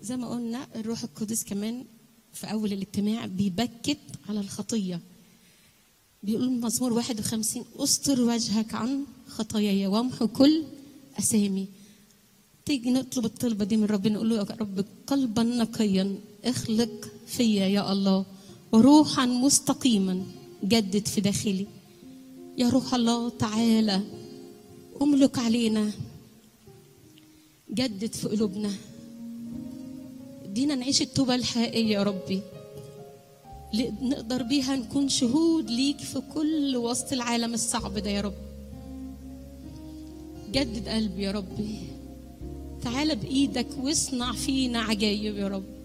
زي ما قلنا الروح القدس كمان في أول الاجتماع بيبكت على الخطية بيقول مزمور 51 استر وجهك عن خطاياي وامحو كل أسامي تيجي نطلب الطلبة دي من ربنا نقول له يا رب قلبا نقيا اخلق فيا يا الله وروحا مستقيما جدد في داخلي يا روح الله تعالى املك علينا جدد في قلوبنا ادينا نعيش التوبة الحقيقية يا ربي اللي نقدر بيها نكون شهود ليك في كل وسط العالم الصعب ده يا رب جدد قلبي يا ربي تعالى بإيدك واصنع فينا عجايب يا رب